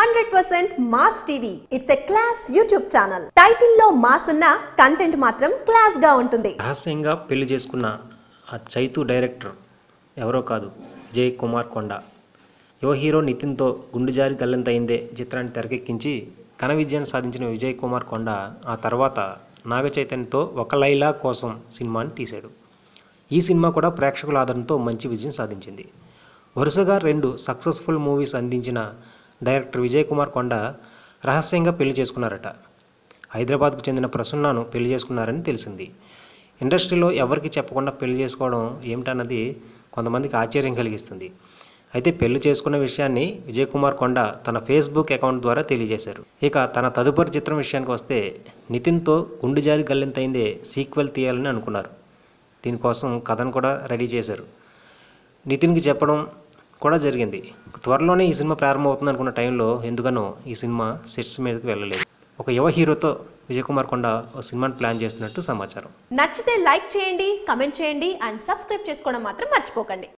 hundred percent mass TV it's a class YouTube channel title లో mass ఉన్న content మాత్రం class గా ఉంటుంది రహస్యంగా పెళ్లి చేసుకున్న ఆ చైతు డైరెక్టర్ ఎవరో కాదు విజయ్ కుమార్ కొండ యువ హీరో నితిన్తో గుండు జారి గల్లంతయిందే చిత్రాన్ని తెరకెక్కించి ఘన విజయాన్ని సాధించిన విజయ్ కుమార్ కొండ ఆ తర్వాత నాగ చైతన్యతో ఒక లైలా కోసం సినిమాని తీశాడు ఈ సినిమా కూడా ప్రేక్షకుల ఆదరణతో మంచి విజయం సాధించింది వరుసగా రెండు సక్సెస్ఫుల్ మూవీస్ అందించిన డైరెక్టర్ విజయ్ కుమార్ కొండ రహస్యంగా పెళ్లి చేసుకున్నారట హైదరాబాద్కు చెందిన ప్రసన్నాను పెళ్లి చేసుకున్నారని తెలిసింది ఇండస్ట్రీలో ఎవరికి చెప్పకుండా పెళ్లి చేసుకోవడం ఏమిటన్నది కొంతమందికి ఆశ్చర్యం కలిగిస్తుంది అయితే పెళ్లి చేసుకున్న విషయాన్ని విజయ్ కుమార్ కొండ తన ఫేస్బుక్ అకౌంట్ ద్వారా తెలియజేశారు ఇక తన తదుపరి చిత్రం విషయానికి వస్తే నితిన్తో గుండు జారి గల్లింతైందే సీక్వెల్ తీయాలని అనుకున్నారు దీనికోసం కథను కూడా రెడీ చేశారు నితిన్కి చెప్పడం కూడా జరిగింది త్వరలోనే ఈ సినిమా ప్రారంభమవుతుంది అనుకున్న టైంలో ఎందుకనో ఈ సినిమా సెట్స్ మీదకి వెళ్ళలేదు ఒక యువ హీరోతో విజయ్ కుమార్ కొండ ఒక సినిమాని ప్లాన్ చేస్తున్నట్టు సమాచారం నచ్చితే లైక్ చేయండి కమెంట్ చేయండి అండ్ సబ్స్క్రైబ్ చేసుకోవడం మాత్రం మర్చిపోకండి